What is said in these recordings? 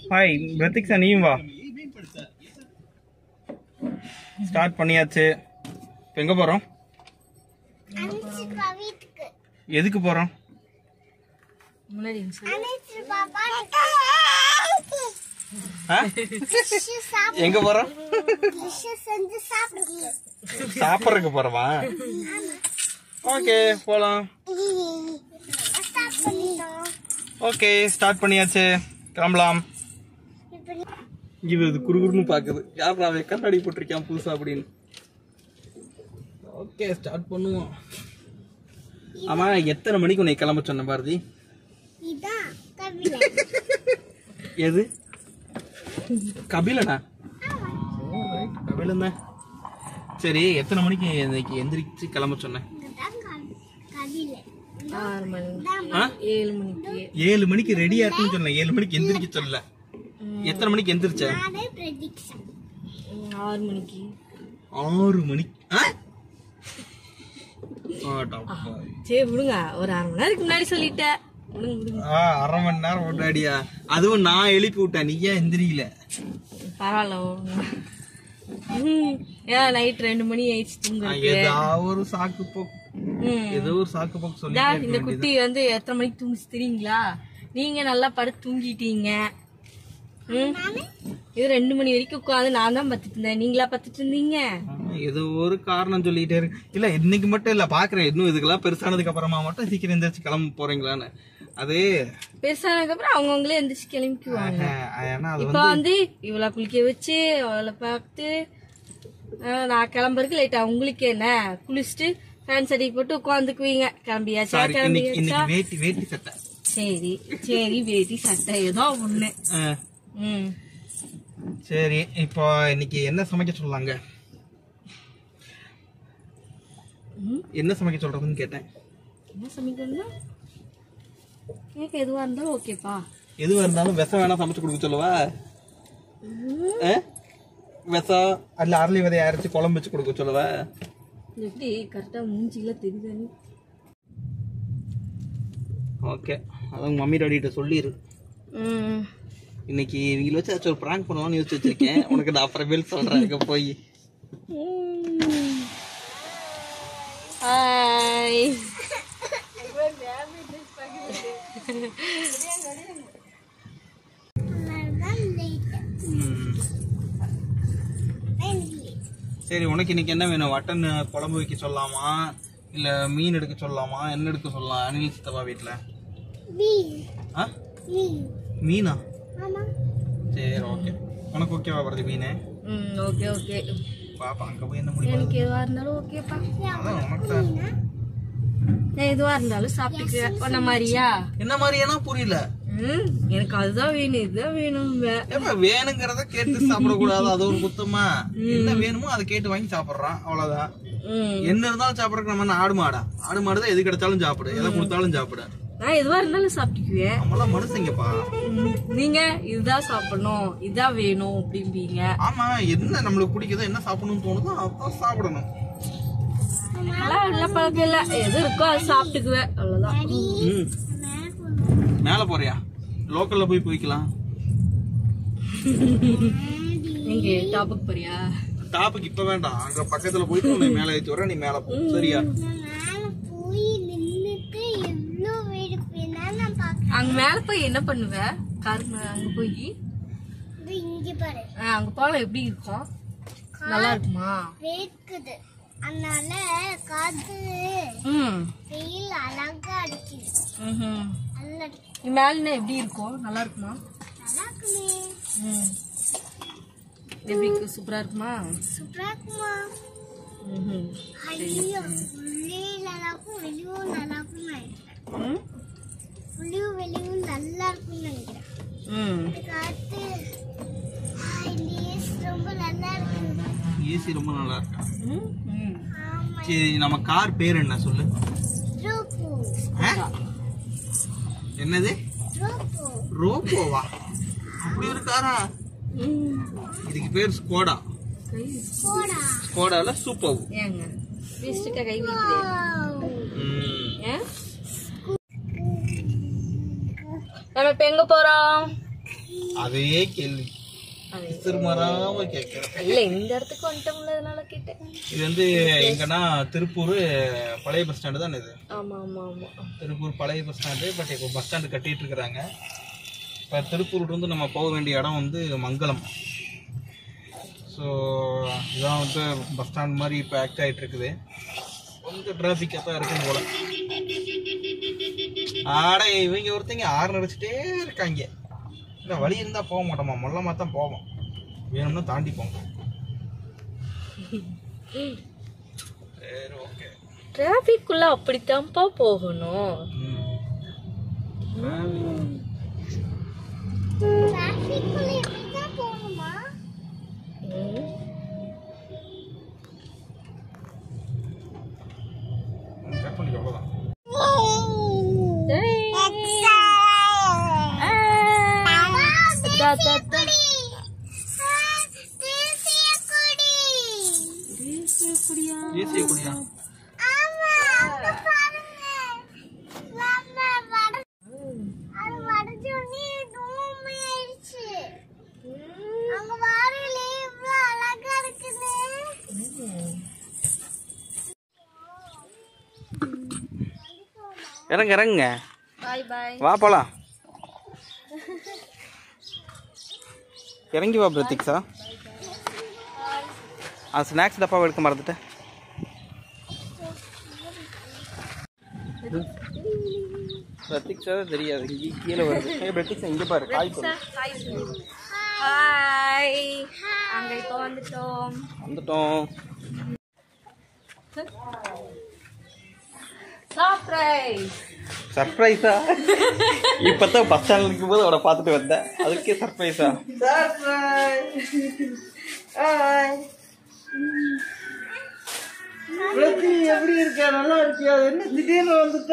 Hi பிரத்திக்ஸா நீயும் வா start பண்ணியாச்சு இப்போ எங்கே போகிறோம் அனுப்பிச்சிருப்பா வீட்டுக்கு எதுக்கு போகிறோம் முன்னாடி இருந்துச்சு. அனுப்பிச்சிருப்பா எங்கே போகிறோம் செஞ்சு சாப்பிடுங்க சாப்பிட்றதுக்கு போகிறவா ஓகே போகலாம் ஸ்டார்ட் பண்ணிட்டோம் ஓகே ஸ்டார்ட் பண்ணியாச்சு கிளம்பலாம் இப்படி இவ இது குறுகுறுன்னு பாக்குது யாரா அவன் கண்ணாடி போட்டிருக்கான் புதுசா அப்படின்னு ஓகே ஸ்டார்ட் பண்ணுவோம் ஆமா எத்தனை மணிக்கு உன்னை கிளம்ப சொன்ன பாரதி இதான் கவிதை எது கபிலனா கபிலன் தான் சரி எத்தனை மணிக்கு இன்னைக்கு எந்திரிச்சு கிளம்ப சொன்னேன் இதுதான் கவி- கவிதை ஆறு மணி ஆ? ஏழு மணிக்கு ஏழு மணிக்கு ரெடியா இருக்குன்னு சொன்னேன் ஏழு மணிக்கு எந்திரிக்க சொல்லல எத்தனை மணிக்கு எந்திரிச்ச நானே ப்ரெடிக்ஷன் ம், ஆறு மணிக்கு ஆறு மணிக்கு ஆ? ஆடப்பா. சரி விடுங்க ஒரு அரை மணி நேரத்துக்கு முன்னாடி சொல்லிட்டேன் விடுங்க விடுங்க ஆ, அரை மணி நேரம் முன்னாடியா அதுவும் நான் எழுப்பி விட்டேன் நீ ஏன் எந்திரிக்கல பரவாயில்ல விடுங்க. ம், ஏன் நைட் ரெண்டு மணி ஆயிடுச்சு ஆ, தூங்குறதுக்கு ஏதாவது ஒரு சாக்கு போக்கு ம். ஏதோ ஒரு சாக்கு போக்கு சொல்லி இதா, இந்த குட்டி வந்து எத்தனை மணிக்கு தூங்குச்சு தெரியுங்களா நீங்க நல்லா படுத்து தூங்கிட்டீங்க ம். இது ரெண்டு மணி வரைக்கும் உட்காந்து நான் தான் பத்துட்டு இருந்தேன் நீங்களா பத்துட்டு இருந்தீங்க ஏதோ ஒரு காரணம் சொல்லிட்டே இருக்கு இல்ல இன்னைக்கு மட்டும் இல்ல பாக்குறேன் இன்னும் இதுக்கெல்லாம் பெருசானதுக்கு அப்புறமா மட்டும் சீக்கிரம் எந்திரிச்சு கிளம்ப போறீங்களான்னு அது பெருசானதுக்கு அப்புறம் அவங்கவுங்களே எந்திரிச்சு கிளம்பிக்குவாங்க ஆஹ், ஏன்னா அது இப்ப வந்து இவளை குளிக்க வச்சு அவளை பார்த்து அஹ், நான் கிளம்புறதுக்கு லேட்டா உங்களுக்கு என்ன குளிச்சுட்டு ஃபேன் சடி போட்டு உட்காந்துக்குவீங்க கிளம்பியாச்சா சாரி இன்னைக்கு கிளம்பியாச்சா இன்னைக்கு வேட்டி வேட்டி சட்டை சரி சரி வேட்டி சட்டை ஏதோ ஒண்ணு ஆஹ், ம் சரி இப்போ இன்னைக்கு என்ன சமைக்க சொல்லலாங்க ம். என்ன சமைக்க சொல்றதுன்னு கேட்டேன் என்ன சமைக்கணும் கேட்க எதுவா இருந்தாலும் ஓகேப்பா எதுவா இருந்தாலும் விஷம் வேணா சமைச்சு கொடுக்க சொல்லவா ஆ? விஷம் அல்ல அரளி விதைய அரைச்சு குழம்பு வச்சு கொடுக்க சொல்லவா இது எப்படி கரெக்டா மூஞ்சில தெரியுது ஓகே அதான் மம்மி டாடிட்ட சொல்லிடு ம் இன்னைக்கு இவங்கள வச்சு ஏதாச்சும் ஒரு ப்ராங்க் பண்ணுவான்னு யோசிச்சு வச்சிருக்கேன் உனக்கு நான் அப்புறமேல் சொல்றேன் அங்க போய் ஹாய் தான் லேட் ம். லேட் சரி உனக்கு இன்னைக்கு என்ன வேணும் மட்டன் குழம்பு வைக்க சொல்லலாமா இல்ல மீன் எடுக்க சொல்லலாமா என்ன எடுக்க சொல்லலாம் அனில் சித்தப்பா வீட்டுல மீன் ஆ மீன் மீனா ஆமா சரி ஓகே உனக்கு ஓகேவா வருது மீன் ம் ஓகே ஓகே பாப்பா அங்க போய் என்ன முடியும் எனக்கு எதுவா இருந்தாலும் ஓகேப்பா அதான் உனக்கு தான் நான் எதுவா இருந்தாலும் சாப்பிட்டுக்குவேன் உன்ன மாதிரியா என்ன மாதிரியானா புரியல ம் எனக்கு அதுதான் வேணும் இதுதான் வேணும் ஏப்பா வேணுங்கிறத கேட்டு சாப்பிடக்கூடாது அது ஒரு குத்தமா என்ன வேணுமோ அதை கேட்டு வாங்கி சாப்பிடுறான் அவ்வளவுதான் ம் என்ன இருந்தாலும் சாப்பிடறதுக்கு நம்ம என்ன ஆடு மாடா ஆடு மாடு தான் எது கிடைச்சாலும் சாப்பிடு எதை கொடுத்தாலும் சாப்பிடு நான் எதுவா இருந்தாலும் சாப்பிட்டுக்குவேன் நம்மளாம் மனுஷங்கப்பா ம், நீங்க இதுதான் சாப்பிடணும் இதான் வேணும் அப்படிம்பீங்க ஆமா என்ன நம்மளுக்கு பிடிக்குதோ என்ன சாப்பிடணும்னு தோணுதோ அதான் சாப்பிடணும் அதெல்லாம் இல்ல பழக்கம் இல்ல எது இருக்கோ அதை சாப்பிட்டுக்குவேன் அவ்வளவுதான் ம். மேல போறியா லோக்கல்ல போய் போய்க்கலாம் நீங்க டாபிக் போறியா டாப்புக்கு இப்ப வேண்டாம் அங்க பக்கத்துல போயிட்டு உன்னை மேல ஏத்தி வர நீ மேல போ சரியா நான் மேல போய் நின்னுட்டு எவ்வளோ வேடிப்பேன்னா நான் பார்க்க அங்க மேல போய் என்ன பண்ணுவ கார் மேல அங்க போய் இது இங்க பாரு ஆ, அங்க போகலாம் எப்படி இருக்கும் நல்லா இருக்குமா வேர்க்குது அதனால காத்து ம் வெயில் அழகா அடிக்குது ம்ஹும். நல்லா அடிக்குது. இங்க மேலனா எப்படி இருக்கும் நல்லா இருக்குமா நல்லா இருக்குமே ம் எப்படி இருக்கு சூப்பரா இருக்குமா சூப்பரா இருக்குமா ம்ஹும். ஐயோ உள்ளே நல்லா இருக்கும் வெளியும் நல்லா இருக்கும்னு நினைக்கிறேன் ம் உள்ளியும் வெளியும் நல்லா இருக்கும்னு நினைக்கிறேன் ம் இந்த காத்து ஐடியஸ் ரொம்ப நல்லா இருக்கு ஏசி ரொம்ப நல்லா இருக்கு ம் ம் ஆமா சரி நம்ம கார் பேர் என்ன சொல்லு ரோப்பு ஆ? என்னது ரோப்பு ரோப்போவா அப்படி ஒரு காரா ம் இதுக்கு பேர் ஸ்கோடா கை போடா ஸ்கோடால சூப்பர் ஏங்க வேஸ்ட்டுக்கா கை வைக்கிறேன் ம். ஏன் நம்ம இப்ப எங்க போறோம் அதே கேள்வி திருமறாம கேட்கிறேன் இல்ல இந்த இடத்துக்கு வந்துட்டோம்ல அதனால கேட்டேன் இது வந்து எங்கன்னா திருப்பூர் பழைய பஸ் ஸ்டாண்டு தான் இது ஆமா ஆமா ஆமா திருப்பூர் பழைய பஸ் ஸ்டாண்டு பட் இப்போ பஸ் ஸ்டாண்டு கட்டிட்டு இருக்கிறாங்க இப்போ திருப்பூர்ல இருந்து நம்ம போக வேண்டிய இடம் வந்து மங்களம் ஸோ இதான் வந்து பஸ் ஸ்டாண்ட் மாதிரி இப்போ ஆக்ட் ஆகிட்டு இருக்குது கொஞ்சம் டிராஃபிக்காக தான் இருக்கும் போல ஆட இவங்க ஒருத்தங்க ஆறு அடிச்சுட்டே இருக்காங்க இல்லை வழி இருந்தால் போக மாட்டோமா மொல்லமாக தான் போவோம் வேணும்னா தாண்டி போங்க சரி ஓகே டிராபிக் உள்ள அப்படித்தான்ப்பா போகணும் டிராஃபிக்குள்ள இப்படிதான் போகணுமா ம். கட் பண்ணி அவ்வளோதான் டேய். ஆ. தா, தா, தா. தேசிய கொடியா? தேசிய கொடியா இறங்க இறங்குங்க பாய் பாய் வா போலாம் இறங்கி வா பிரதீக்ஷா ஆ ஸ்நாக்ஸ் டப்பாவை எடுக்க மறந்துட்டேன் பிரதீக்ஷா தெரியாது இங்கே கீழே வருது ஏய் பிரதீக்ஷா இங்கே பாரு காய் பாரு ஹாய் அங்க இப்போ வந்துட்டோம் வந்துட்டோம் சர்ப்ரைஸ் சர்ப்ரைஸா இப்பதான் பஸ் ஸ்டாண்ட்ல இருக்கும் போது அவனை பார்த்துட்டு வந்தேன் அதுக்கே சர்ப்ரைஸா எப்படி இருக்க நல்லா இருக்கியா என்ன திடீர்னு வந்துட்ட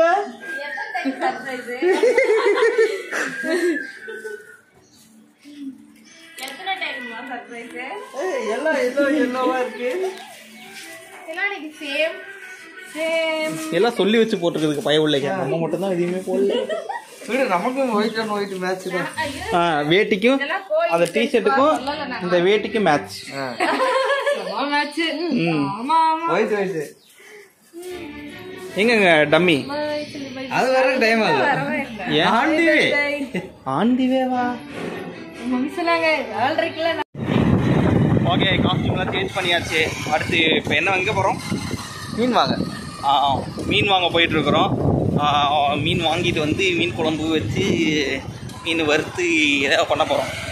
எத்தனை டைம்மா சர்ப்ரைஸ் எல்லாம் ஏதோ என்னவா இருக்கு எல்லாம் இன்னைக்கு சேம் சேம் எல்லாம் சொல்லி வச்சு போட்டுருக்குதுக்கு பய உள்ளைங்க நம்ம மட்டும் தான் எதையுமே போடல விடு நமக்கும் ஒயிட் அண்ட் ஒயிட் மேட்ச் தான் ஆ, வேட்டிக்கும் அந்த டிஷர்ட்டுக்கும் இந்த வேட்டிக்கும் மேட்ச் மேட்ச் ம் ஆமா ஆமா ஒயிட் ஒயிட் எங்கங்க டம்மி அது வர டைம் ஆகுது ஏன் ஆண்டிவே ஆண்டிவேவா மம்மி சொன்னாங்க ஏழரைக்குள்ள ஓகே காஸ்டியூம்லாம் சேஞ்ச் பண்ணியாச்சு அடுத்து இப்போ என்ன எங்கே போகிறோம் மீன் வாங்க மீன் வாங்க போயிட்டுருக்குறோம் மீன் வாங்கிட்டு வந்து மீன் குழம்பு வச்சு மீன் வறுத்து ஏதாவது பண்ண போகிறோம்